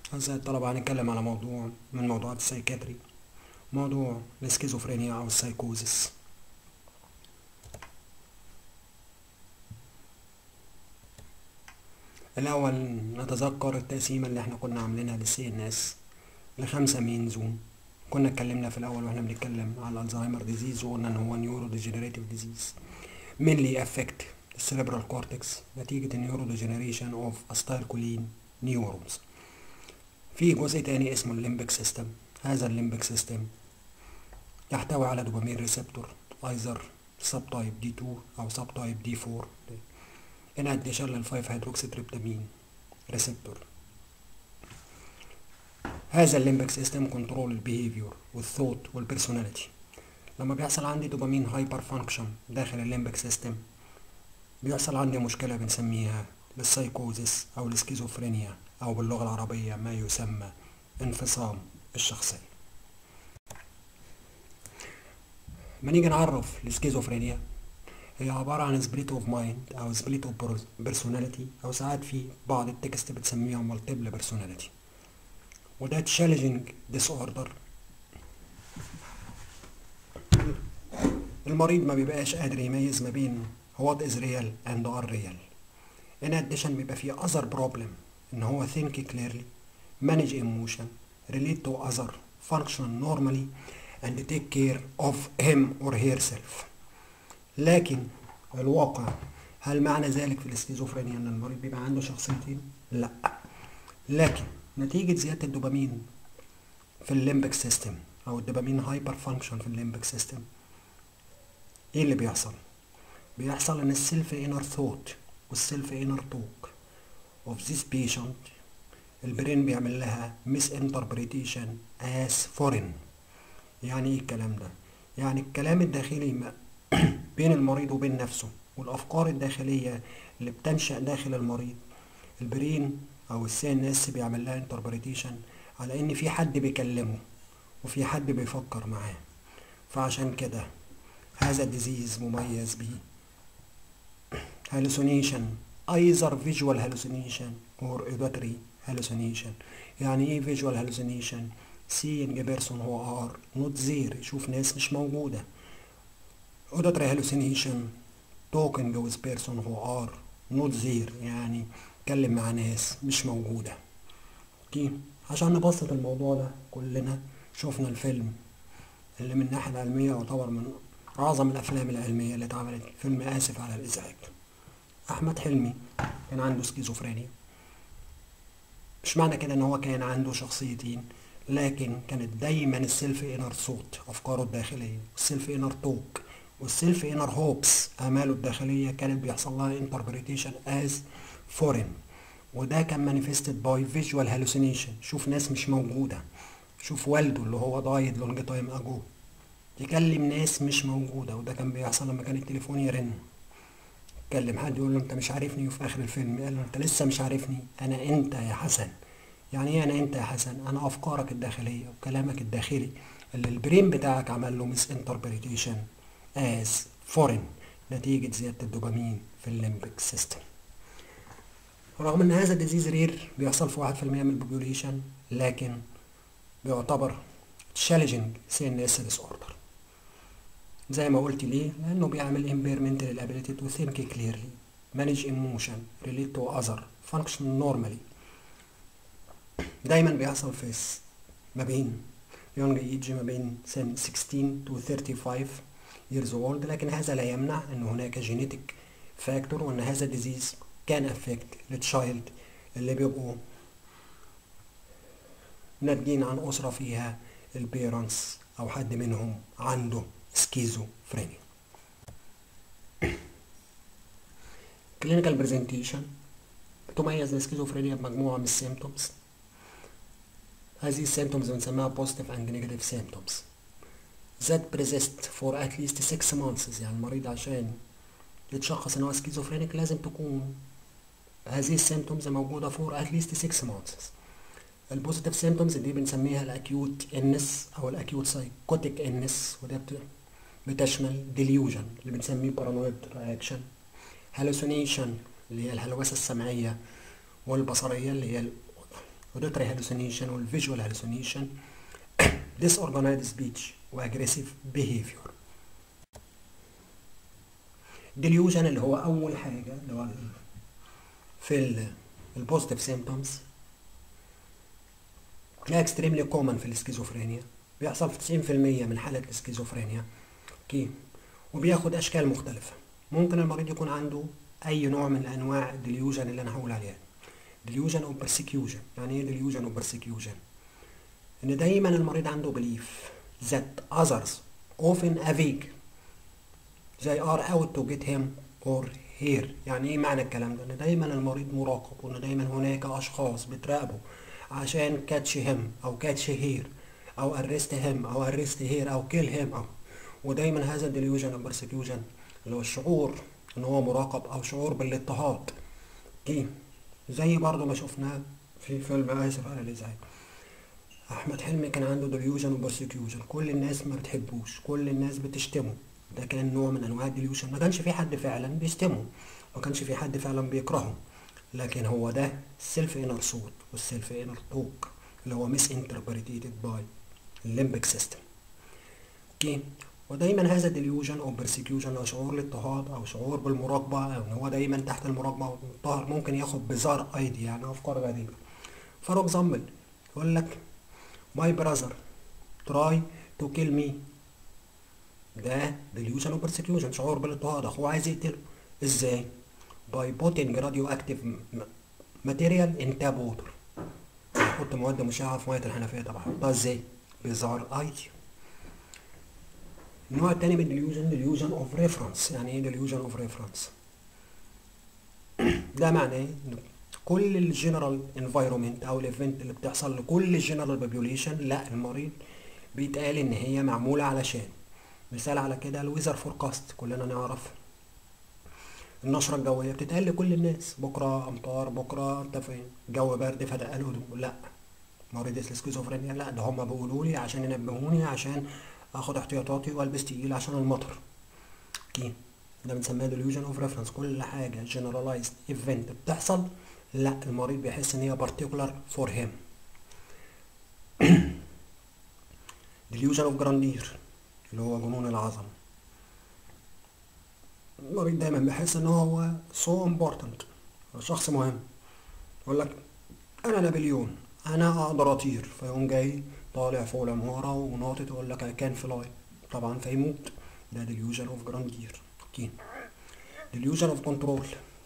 أعزائي الطلبة هنتكلم على موضوع من موضوعات السايكاتري موضوع السكيزوفرينيا أو السايكوزس الأول نتذكر التقسيمة اللي احنا كنا عاملينها للسي ان اس لخمسة مين زون كنا اتكلمنا في الأول واحنا بنتكلم على الزهايمر ديزيز وقلنا إن هو نيورو ديجنريتيف ديزيز mainly affect السيربرال كورتكس نتيجة النيورو ديجنريشن اوف استايلكولين نيورونز في جزء تاني اسمه الليمبك سيستم هذا الليمبك سيستم يحتوي على دوبامين ريسبتور ايزر سب تايب دي 2 او سب تايب دي 4 in addition لل 5 هيدروكسيتريبتامين ريسبتور هذا الليمبك سيستم كنترول البيهيفير والثوت والبيرسوناليتي لما بيحصل عندي دوبامين هايبر فانكشن داخل الليمبك سيستم بيحصل عندي مشكلة بنسميها السايكوزس أو السكيزوفرينيا أو باللغة العربية ما يسمى انفصام الشخصية ما نيجي نعرف السكيزوفرينيا هي عبارة عن سبليت اوف مايند أو سبليت اوف بيرسوناليتي أو ساعات في بعض التكست بتسميها مالتيبل بيرسوناليتي وده تشالنجينج ديس اوردر المريض ما بيبقاش قادر يميز ما بين what is real and unreal in addition بيبقى فيه other problem ان هو think clearly manage emotion relate to other function normally and take care of him or herself لكن الواقع هل معنى ذلك في الاسكيزوفرينيا ان المريض بيبقى عنده شخصيتين لا لكن نتيجة زيادة الدوبامين في الليمبك سيستم او الدوبامين هايبر فانكشن في الليمبك سيستم ايه اللي بيحصل بيحصل ان السيلف انر ثوت والسيلف انر توك of this patient البرين بيعمل لها misinterpretation as foreign يعني ايه الكلام ده يعني الكلام الداخلي ما بين المريض وبين نفسه والافكار الداخليه اللي بتنشا داخل المريض البرين او السي ان اس بيعمل لها انتربريتيشن على ان في حد بيكلمه وفي حد بيفكر معاه فعشان كده هذا الديزيز مميز بيه hallucination either visual hallucination or auditory hallucination يعني ايه visual hallucination seeing a person who are not there يشوف ناس مش موجودة auditory hallucination talking with person who are not there يعني اتكلم مع ناس مش موجودة اوكي عشان نبسط الموضوع ده كلنا شفنا الفيلم اللي من الناحية العلمية يعتبر من أعظم الأفلام العلمية اللي اتعملت فيلم آسف على الإزعاج أحمد حلمي كان عنده سكيزوفرينيا مش معنى كده إن هو كان عنده شخصيتين لكن كانت دايما السيلف انر صوت أفكاره الداخلية السيلف انر توك والسيلف انر هوبس آماله الداخلية كانت بيحصل لها انتربريتيشن از فورين وده كان مانيفستد باي فيجوال هالوسينيشن شوف ناس مش موجودة شوف والده اللي هو دايد لونج تايم اجو يكلم ناس مش موجودة وده كان بيحصل لما كان التليفون يرن يكلم حد يقول له انت مش عارفني وفي اخر الفيلم قال له انت لسه مش عارفني انا انت يا حسن يعني ايه انا انت يا حسن انا افكارك الداخلية وكلامك الداخلي اللي البرين بتاعك عمل له مس انتربريتيشن از فورين نتيجة زيادة الدوبامين في الليمبك سيستم رغم ان هذا الديزيز رير بيحصل في واحد في المية من البوبوليشن لكن بيعتبر تشالنجينج سي ان اس ديس اوردر زي ما قلت ليه لانه بيعمل impairment للابيليتي تو think clearly manage emotion relate to other function normally دايما بيحصل في ما بين young age ما بين سن 16 to 35 years old لكن هذا لا يمنع ان هناك genetic factor وان هذا disease كان affect للتشايلد اللي بيبقوا ناتجين عن أسرة فيها البيرنتس أو حد منهم عنده سكيزوفرينيا كلينيكال برزنتيشن تميز السكيزوفرينيا بمجموعة من السيمتومز هذه السيمتومز بنسميها positive and negative symptoms that persist for at least 6 months يعني المريض عشان يتشخص ان هو سكيزوفرينيك لازم تكون هذه السيمتومز موجودة for at least 6 months البوزيتيف سيمتومز دي بنسميها الاكيوت انس او الاكيوت سايكوتيك انس وده بتشمل ديليوجن اللي بنسميه بارانويد رياكشن هالوسينيشن اللي هي الهلوسه السمعيه والبصريه اللي هي auditory hallucination والvisual hallucination disorganized speech واجريسيف behavior delusion اللي هو اول حاجه اللي هو في البوزيتيف سيمبتومز ده اكستريملي كومن في السكيزوفرينيا بيحصل في 90% من حالات السكيزوفرينيا اوكي وبياخد اشكال مختلفه ممكن المريض يكون عنده اي نوع من انواع الديليوجن اللي انا هقول عليها ديليوجن او برسيكيوجن يعني ايه ديليوجن او برسيكيوجن ان دايما المريض عنده بليف that others often a vague they are out to get him or her يعني ايه معنى الكلام ده ان دايما المريض مراقب وان دايما هناك اشخاص بتراقبه عشان كاتش هم او كاتش هير او ارست هم او ارست هير او كيل هم او ودايما هذا الديليوجن او برسيكيوجن اللي هو الشعور ان هو مراقب او شعور بالاضطهاد اوكي زي برضه ما شفناه في فيلم اسف على الازعاج احمد حلمي كان عنده ديليوجن وبرسيكيوجن كل الناس ما بتحبوش كل الناس بتشتمه ده كان نوع من انواع الديليوجن ما كانش في حد فعلا بيشتمه ما كانش في حد فعلا بيكرهه لكن هو ده سيلف انر صوت والسيلف انر توك اللي هو ميس انتربريتيتد باي الليمبك سيستم اوكي ودايما هذا ديليوجن او برسيكيوجن او شعور الاضطهاد او شعور بالمراقبه او ان هو دايما تحت المراقبه والمضطهد ممكن ياخد بزار ايدي يعني افكار غريبه فور اكزامبل يقول لك ماي براذر تراي تو كيل مي ده ديليوجن او برسيكيوجن شعور بالاضطهاد اخوه عايز يقتله ازاي باي بوتنج راديو اكتيف ماتيريال ان تاب ووتر يحط مواد مشعه في ميه الحنفيه طبعا يحطها ازاي بزار ايدي النوع التاني من ديليوجن ديليوجن اوف ريفرنس يعني ايه ديليوجن اوف ريفرنس ده معناه ان كل الجنرال انفايرومنت او الايفنت اللي بتحصل لكل الجنرال بوبيوليشن لا المريض بيتقال ان هي معموله علشان مثال على كده الويزر فوركاست كلنا نعرف النشرة الجوية بتتقال لكل الناس بكرة أمطار بكرة أنت فين جو برد فدق الهدوء لا مريض السكيزوفرينيا لا ده هما بيقولوا لي عشان ينبهوني عشان اخد احتياطاتي والبس تقيل عشان المطر اوكي ده بنسميها ديليوجن اوف ريفرنس كل حاجه جنرالايزد ايفنت بتحصل لا المريض بيحس ان هي بارتيكولار فور هيم ديليوجن اوف جراندير اللي هو جنون العظمه المريض دايما بيحس ان هو سو امبورتنت شخص مهم يقول لك انا نابليون انا اقدر اطير فيقوم جاي طالع فوق العمارة وناطط يقول لك I can fly طبعا فيموت ده delusion of grandeur اوكي delusion of control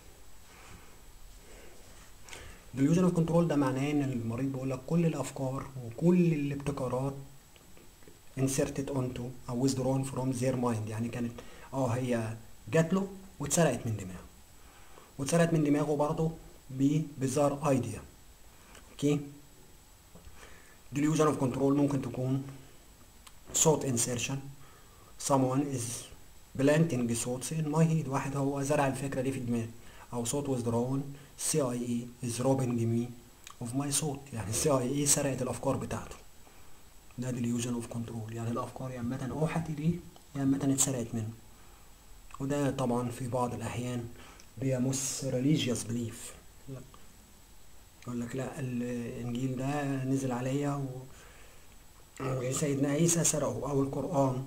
delusion of control ده معناه ان المريض بيقول لك كل الافكار وكل الابتكارات inserted onto او withdrawn from their mind يعني كانت اه هي جات له واتسرقت من دماغه واتسرقت من دماغه برضه ببزار ايديا اوكي delusion of control ممكن تكون thought insertion someone is planting thoughts in my head واحد هو زرع الفكرة دي في دماغي أو thought withdrawn CIA is robbing me of my thought يعني CIA سرقت الأفكار بتاعته ده delusion of control يعني الأفكار يا إما أوحت إليه يا إما اتسرقت منه وده طبعا في بعض الأحيان بيمس religious belief يقول لك لا الانجيل ده نزل عليا و... وسيدنا عيسى سرقه او القران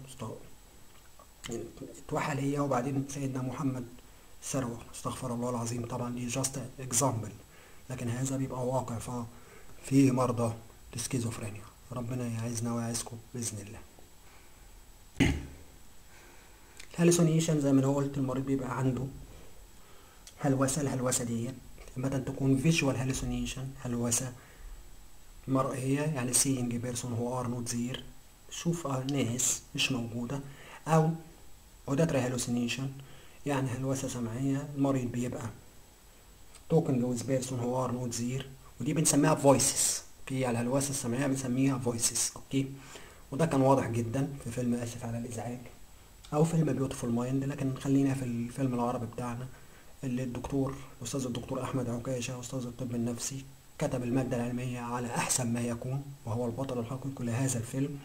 اتوحى ليا وبعدين سيدنا محمد سرقه استغفر الله العظيم طبعا دي جاست اكزامبل لكن هذا بيبقى واقع ففيه مرضى السكيزوفرينيا ربنا يعزنا ويعزكم باذن الله الهالوسينيشن زي ما انا قلت المريض بيبقى عنده هلوسه الهلوسه ديت مثلا تكون visual hallucination هلوسة مرئية يعني seeing a person who are not there شوف ناس مش موجودة أو auditory hallucination يعني هلوسة سمعية المريض بيبقى talking with person who are not there ودي بنسميها voices اوكي على الهلوسة السمعية بنسميها voices اوكي وده كان واضح جدا في فيلم آسف على الإزعاج أو فيلم بيوتيفول مايند لكن خلينا في الفيلم العربي بتاعنا اللي الدكتور الأستاذ الدكتور أحمد عكاشة أستاذ الطب النفسي كتب المادة العلمية على أحسن ما يكون وهو البطل الحقيقي لهذا الفيلم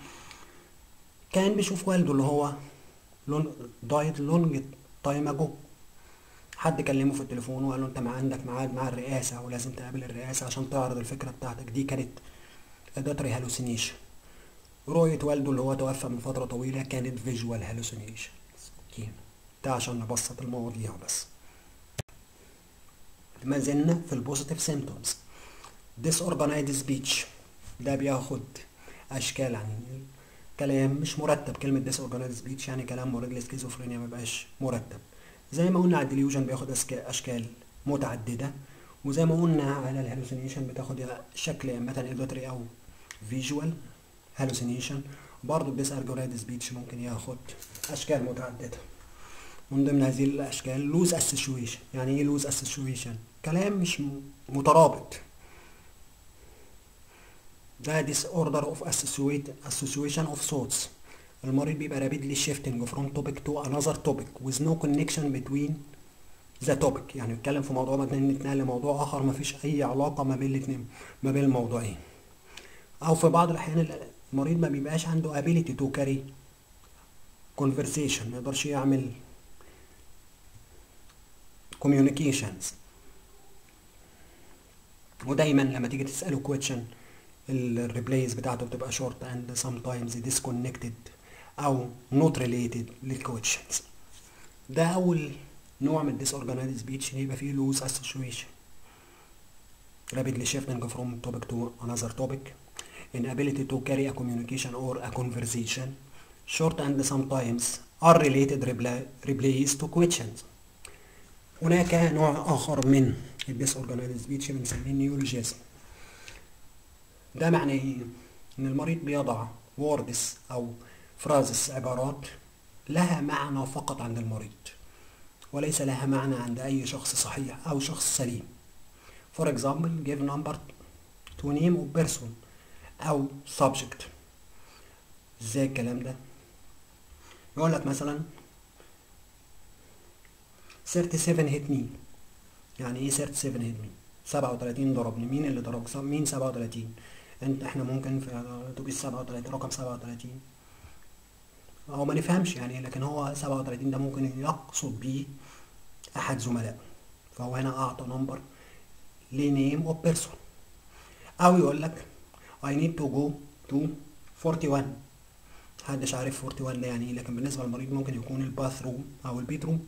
كان بيشوف والده اللي هو لون دايت لونج تايم اجو حد كلمه في التليفون وقال له انت ما عندك ميعاد مع الرئاسة ولازم تقابل الرئاسة عشان تعرض الفكرة بتاعتك دي كانت auditory hallucination رؤية والده اللي هو توفى من فترة طويلة كانت visual hallucination اوكي ده عشان نبسط المواضيع بس ما زلنا في البوزيتيف سيمتومز disorganized speech ده بياخد اشكال يعني كلام مش مرتب كلمة disorganized speech يعني كلام مريض للسكيزوفرينيا مبقاش مرتب زي ما قلنا على الديليوجن بياخد اشكال متعددة وزي ما قلنا على الهلوسينيشن بتاخد شكل اما ايدوتري او فيجوال هلوسينيشن برضه الديسارجونايد سبيتش ممكن ياخد اشكال متعدده من ضمن هذه الاشكال لوز اسوشيشن يعني ايه لوز اسوشيشن كلام مش مترابط ده disorder of association of thoughts المريض بيبقى rapidly shifting from topic to another topic with no connection between the topic يعني بيتكلم في موضوع مثلا نتنقل لموضوع اخر مفيش اي علاقه ما بين الاثنين ما بين الموضوعين او في بعض الاحيان المريض ما بيبقاش عنده ability to carry conversation ما يقدرش يعمل communications ودايما لما تيجي تسأله question الريبلايز بتاعته بتبقى short and sometimes disconnected او not related للquestions ده اول نوع من disorganized speech يبقى فيه loose association rapidly shifting from topic to another topic inability to carry a communication or a conversation short and sometimes unrelated replies to questions هناك نوع آخر من الديسورجانيزد سبيتش بنسميه نيولوجيزم ده معناه ايه؟ إن المريض بيضع ووردز أو فرازس عبارات لها معنى فقط عند المريض وليس لها معنى عند أي شخص صحيح أو شخص سليم For example, give number to name of person أو subject ازاي الكلام ده؟ يقول لك مثلا 37 hit me يعني ايه 37 hit me 37 ضربني مين اللي ضربك مين 37 انت احنا ممكن في اتوبيس 37 رقم 37 هو ما نفهمش يعني لكن هو 37 ده ممكن يقصد بيه احد زملائه فهو هنا اعطى نمبر لنيم اوف بيرسون او يقول لك I need to go to 41 محدش عارف 41 ده يعني ايه لكن بالنسبه للمريض ممكن يكون الباث روم او البيت روم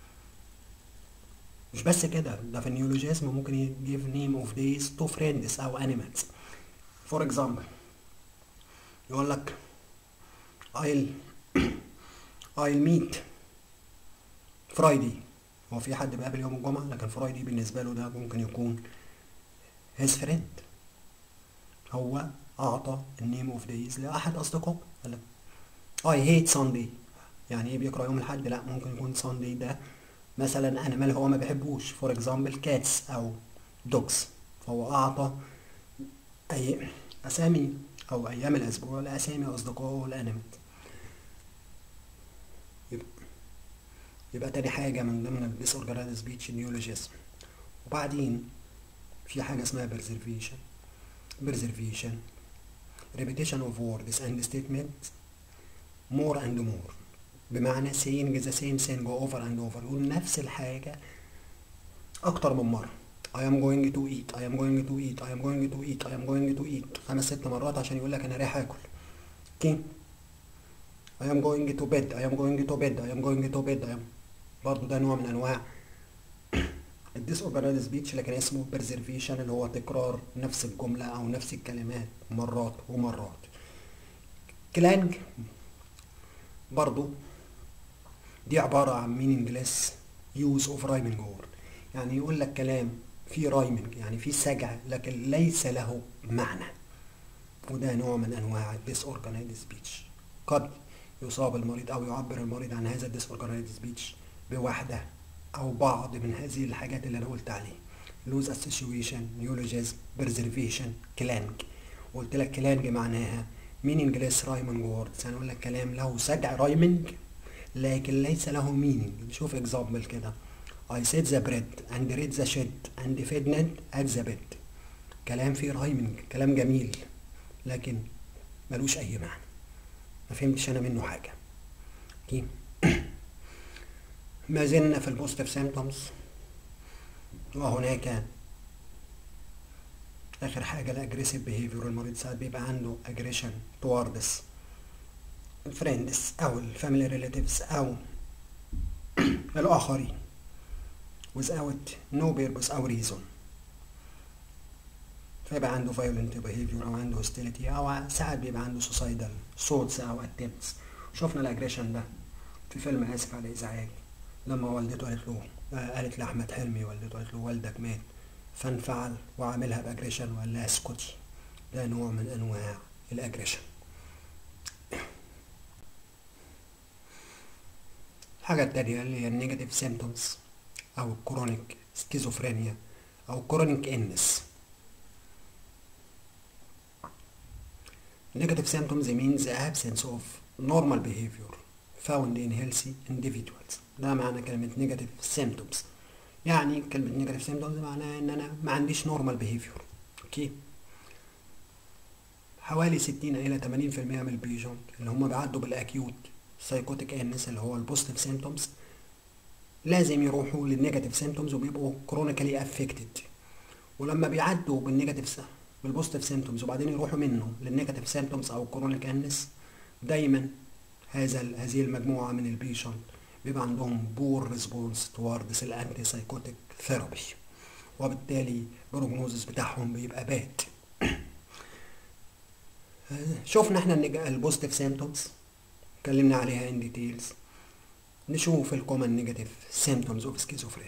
مش بس كده ده في النيولوجيزم ممكن يجيب نيم اوف دايز تو فريندز او انيمالز فور اكزامبل يقول لك I'll I'll meet Friday هو في حد بيقابل يوم الجمعة لكن فرايدي بالنسبة له ده ممكن يكون his friend هو أعطى النيم اوف دايز لأحد أصدقائه قال لك I hate Sunday يعني ايه بيقرأ يوم الأحد لا ممكن يكون Sunday ده مثلا أنيمال هو ما بيحبوش فور اكزامبل كاتس أو دوجز فهو أعطى أي أسامي أو أيام الأسبوع لأسامي أصدقائه الأنيمال يبقى يبقى تاني حاجة من ضمن الديسورجانيزد سبيتش نيولوجيزم وبعدين في حاجة اسمها preservation preservation repetition of words and statements more and more بمعنى saying the same thing over and over يقول نفس الحاجة أكتر من مرة I am going to eat I am going to eat I am going to eat I am going to eat خمس ست مرات عشان يقول لك أنا رايح آكل اوكي I am going to bed I am going to bed I am going to bed I am برضه ده نوع من أنواع الديس اورجانيزد سبيتش لكن اسمه preservation اللي هو تكرار نفس الجملة أو نفس الكلمات مرات ومرات كلانج برضو دي عبارة عن meaningless use of rhyming word يعني يقول لك كلام فيه رايمنج يعني فيه سجع لكن ليس له معنى وده نوع من انواع الديس اورجانيزد سبيتش قد يصاب المريض او يعبر المريض عن هذا الديس اورجانيزد سبيتش بوحده او بعض من هذه الحاجات اللي انا قلت عليه لوز اسوشيشن نيولوجيزم برزرفيشن كلانج قلت لك كلانج معناها meaningless rhyming words يعني اقول لك كلام له سجع رايمنج لكن ليس له meaning شوف example كده I said the bread and read the shed and fed Ned at the bed كلام فيه رايمنج كلام جميل لكن ملوش اي معنى ما فهمتش انا منه حاجه اوكي ما زلنا في البوزيتيف سيمبتومز وهناك اخر حاجه الاجريسيف بيهيفير المريض ساعات بيبقى عنده اجريشن towards الفريندز او الفاميلي ريلاتيفز او الاخرين without no purpose او reason فيبقى عنده violent behavior او عنده hostility او ساعات بيبقى عنده suicidal thoughts او attempts شفنا الاجريشن ده في فيلم اسف على الازعاج لما والدته قالت له قالت لاحمد حلمي والدته قالت له والدك مات فانفعل وعاملها باجريشن وقال لها اسكتي ده نوع من انواع الاجريشن الحاجة التانية اللي هي النيجاتيف سيمتومز أو الكرونيك سكيزوفرينيا أو كرونيك إنس Negative symptoms means the absence of normal behavior found in healthy individuals ده معنى كلمة negative symptoms يعني كلمة negative symptoms معناها إن أنا ما عنديش normal behavior أوكي حوالي 60 إلى 80% من البيشنت اللي هم بيعدوا بالأكيوت سايكوتيك انس اللي هو البوزيتيف سيمتومز لازم يروحوا للنيجاتيف سيمتومز وبيبقوا كرونيكالي افكتد ولما بيعدوا بالنيجاتيف بالبوزيتيف سيمتومز وبعدين يروحوا منه للنيجاتيف سيمتومز او كرونيك انس دايما هذا هذه المجموعه من البيشنت بيبقى عندهم بور ريسبونس توردز الانتي سايكوتيك ثيرابي وبالتالي البروجنوزس بتاعهم بيبقى باد شفنا احنا البوزيتيف سيمتومز اتكلمنا عليها ان ديتيلز نشوف الكومن نيجاتيف سيمتومز اوف سكيزوفرينيا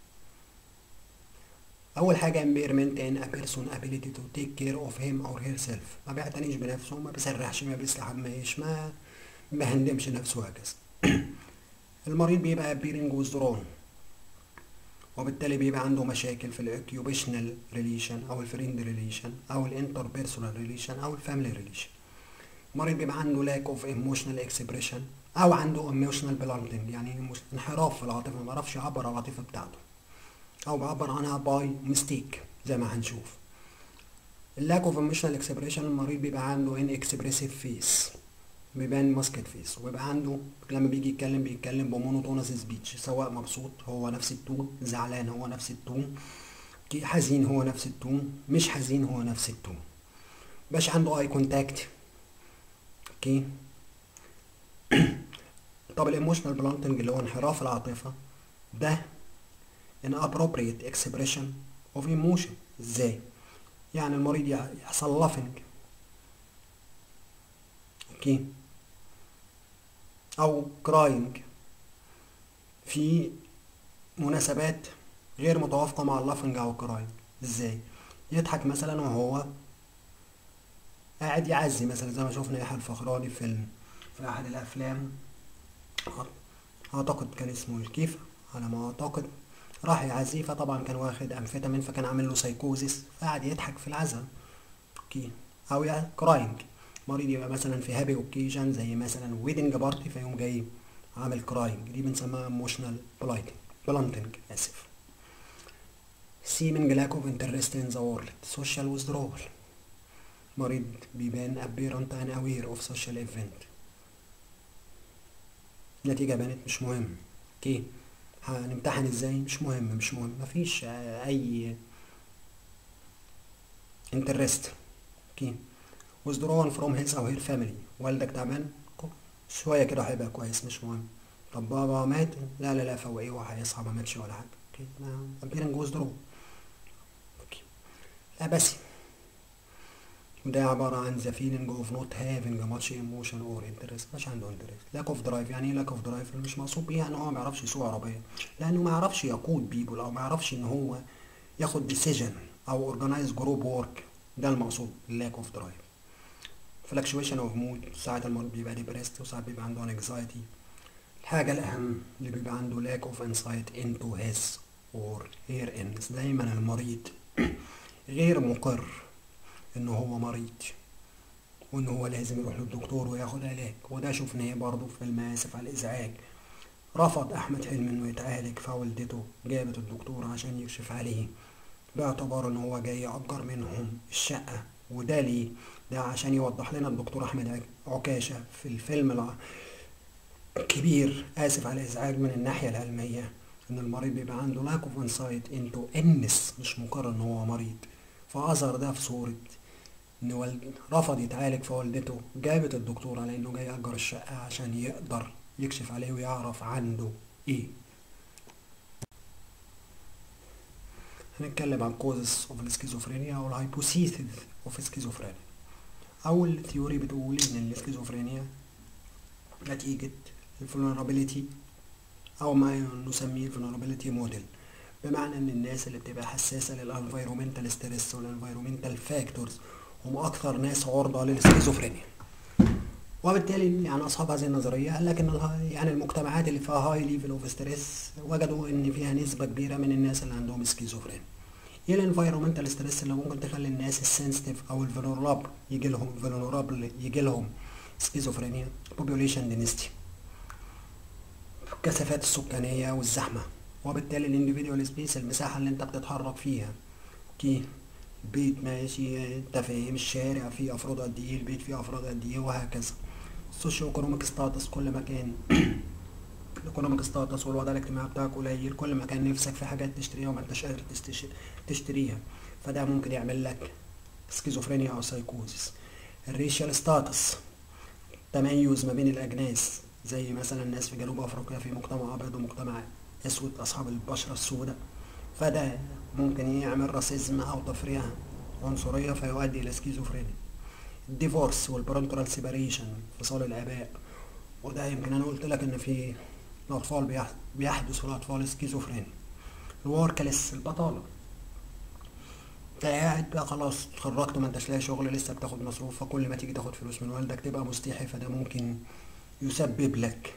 اول حاجه impairment in a person ability to take care of him or herself ما بيعتنيش بنفسه ما بيسرحش ما بيستحماش ما بيهندمش نفسه هكذا المريض بيبقى appearing withdrawn وبالتالي بيبقى عنده مشاكل في الاوكيوبيشنال ريليشن او الفريند ريليشن او الانتربيرسونال ريليشن او الفاميلي ريليشن المريض بيبقى عنده lack of emotional expression او عنده emotional blunting يعني انحراف في العاطفه ما بيعرفش يعبر عن العاطفه بتاعته او بيعبر عنها باي ميستيك زي ما هنشوف اللاك اوف emotional expression المريض بيبقى عنده ان اكسبريسيف فيس بيبان ماسكت فيس وبيبقى عنده لما بيجي يتكلم بيتكلم بمونوتونس سبيتش سواء مبسوط هو نفس التون زعلان هو نفس التون حزين هو نفس التون مش حزين هو نفس التون باش عنده اي كونتاكت اوكي طب الايموشنال بلانتنج اللي هو انحراف العاطفه ده ان appropriate expression of emotion ازاي يعني المريض يحصل لافنج اوكي او كراينج في مناسبات غير متوافقة مع اللافنج او الكراينج ازاي يضحك مثلا وهو قاعد يعزي مثلا زي ما شفنا يحيى الفخراني في فيلم في احد الافلام اعتقد كان اسمه الكيف على ما اعتقد راح يعزيه فطبعا كان واخد امفيتامين فكان عامل له سايكوزيس فقعد يضحك في العزا اوكي او يعني كراينج مريض يبقى مثلا في هابي اوكيجن زي مثلا ويدنج بارتي فيقوم جاي عامل كراينج دي بنسميها ايموشنال بلايتنج بلانتنج اسف seeming lack of interest in the world social withdrawal مريض بيبان apparent unaware of social event النتيجة بانت مش مهم اوكي هنمتحن ازاي مش مهم مش مهم مفيش اي انترست اوكي withdrawn from his او her family والدك تعبان شوية كده هيبقى كويس مش مهم طب بابا مات لا لا لا فوقيه وهيصحى ما ماتش ولا حاجة اوكي appearing withdrawn اوكي لا بس وده عبارة عن the feeling of not having much emotion or interest مش عنده interest lack of drive يعني ايه lack of drive مش مقصود بيها ان هو ما يعرفش يسوق عربية لانه ما يعرفش يقود بيبول او ما يعرفش ان هو ياخد decision او organize group work ده المقصود lack of drive fluctuation of mood ساعات المريض بيبقى depressed وساعات بيبقى عنده anxiety الحاجة الأهم اللي بيبقى عنده lack of insight into his or her illness دايما المريض غير مقر ان هو مريض وان هو لازم يروح للدكتور وياخد علاج وده شفناه برضه في فيلم اسف على الازعاج رفض احمد حلمي انه يتعالج فوالدته جابت الدكتور عشان يكشف عليه باعتبار ان هو جاي يأجر منهم الشقة وده ليه ده عشان يوضح لنا الدكتور احمد عكاشة في الفيلم الكبير اسف على الازعاج من الناحية العلمية ان المريض بيبقى عنده lack of insight into illness مش مقرر ان هو مريض فاظهر ده في صورة ان والد رفض يتعالج فوالدته جابت الدكتور على انه جاي يأجر الشقة عشان يقدر يكشف عليه ويعرف عنده ايه هنتكلم عن causes of السكيزوفرينيا او الهايبوثيسيس of السكيزوفرينيا اول ثيوري بتقول ان السكيزوفرينيا نتيجة الفولنرابيليتي او ما نسميه الفولنرابيليتي موديل بمعنى ان الناس اللي بتبقى حساسة للانفيرومنتال ستريس والانفيرومنتال فاكتورز هم اكثر ناس عرضة للسكيزوفرينيا وبالتالي يعني اصحاب هذه النظريه قال لك ان الها- يعني المجتمعات اللي فيها هاي ليفل اوف ستريس وجدوا ان فيها نسبه كبيره من الناس اللي عندهم سكيزوفرينيا ايه الانفايرمنتال ستريس اللي ممكن تخلي الناس السنسيتيف او الفولنرابل يجي لهم فولنرابل يجي لهم سكيزوفرينيا population density الكثافات السكانيه والزحمه وبالتالي الانديفيدوال سبيس المساحه اللي انت بتتحرك فيها اوكي البيت ماشي انت فاهم الشارع فيه افراد قد ايه البيت فيه افراد قد ايه وهكذا السوشيو ايكونوميك ستاتس كل ما كان الايكونوميك ستاتس والوضع الاجتماعي بتاعك قليل كل ما كان نفسك في حاجات تشتريها وما انتش قادر تستش- تشتريها فده ممكن يعمل لك سكيزوفرينيا او سايكوزيس الريشال ستاتس تميز ما بين الاجناس زي مثلا الناس في جنوب افريقيا في مجتمع ابيض ومجتمع اسود اصحاب البشره السوداء فده ممكن يعمل راسيزم او تفرقه عنصريه فيؤدي الى سكيزوفرينيا الديفورس والبرنترال سيباريشن انفصال الاباء وده يمكن انا قلت لك ان في الاطفال بيح- بيحدث في الاطفال سكيزوفرينيا الوركلس البطاله انت قاعد بقى خلاص اتخرجت ما انتش لاقي شغل لسه بتاخد مصروف فكل ما تيجي تاخد فلوس من والدك تبقى مستحي فده ممكن يسبب لك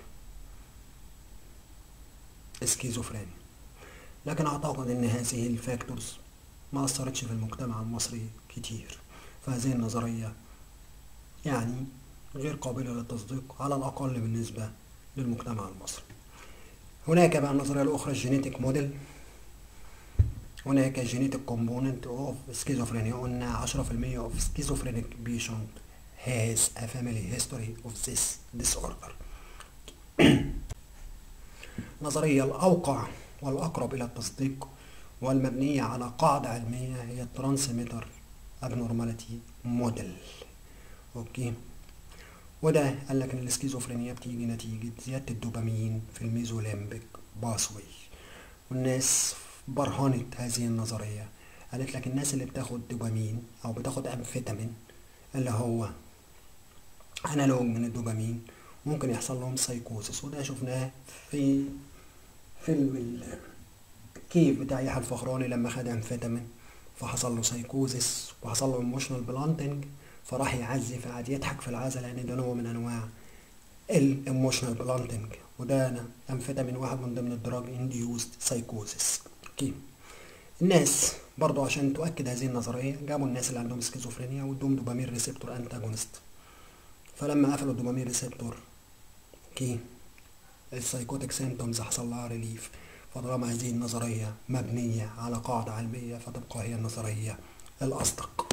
سكيزوفرينيا لكن اعتقد ان هذه الفاكتورز ما اثرتش في المجتمع المصري كتير فهذه النظرية يعني غير قابلة للتصديق على الأقل بالنسبة للمجتمع المصري هناك بقى النظرية الأخرى الجينيتك موديل هناك جينيتك كومبوننت اوف سكيزوفرينيا قلنا عشرة في المية اوف schizophrenic patient has a family history of this disorder النظرية الأوقع والأقرب إلى التصديق والمبنية على قاعدة علمية هي الترانسميتر abnormality موديل أوكي وده قال لك إن السكيزوفرينيا بتيجي نتيجة زيادة الدوبامين في الميزوليمبيك باسوي والناس برهنت هذه النظرية قالت لك الناس اللي بتاخد دوبامين أو بتاخد أمفيتامين اللي هو أنالوج من الدوبامين ممكن يحصل لهم سايكوزس وده شفناه في فيلم ال- الكيف بتاع يحيى الفخراني لما خد أمفيتامين فحصل له سايكوزس وحصل له ايموشنال بلانتنج فراح يعزي فقعد يضحك في العزا لان ده نوع من انواع الايموشنال بلانتنج وده انا امفيتامين واحد من ضمن الدراج انديوزد سايكوزس اوكي الناس برضو عشان تؤكد هذه النظريه جابوا الناس اللي عندهم سكيزوفرينيا وادوهم دوبامين ريسبتور انتاجونست فلما قفلوا الدوبامين ريسبتور اوكي السايكوتيك سيمتومز حصل لها ريليف فطالما هذه النظرية مبنية على قاعدة علمية فتبقى هي النظرية الأصدق